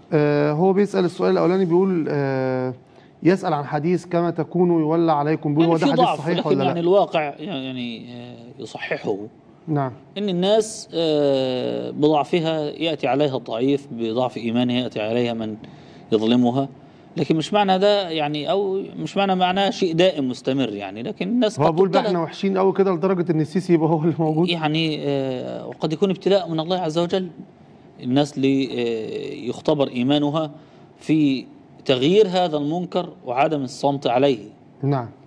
آه هو بيسال السؤال الاولاني بيقول آه يسال عن حديث كما تكونوا يولى عليكم بيقول هو يعني ده في حديث ضعف صحيح لكن ولا يعني لا الواقع يعني آه، يصححه نعم ان الناس آه، بضعفها ياتي عليها الضعيف بضعف ايمانها ياتي عليها من يظلمها لكن مش معنى ده يعني او مش معنى معناه شيء دائم مستمر يعني لكن الناس هو قد بيقول بقى تبتلى احنا وحشين قوي كده لدرجه ان السيسي يبقى هو اللي موجود يعني آه، وقد يكون ابتلاء من الله عز وجل الناس ليختبر ايمانها في تغيير هذا المنكر وعدم الصمت عليه نعم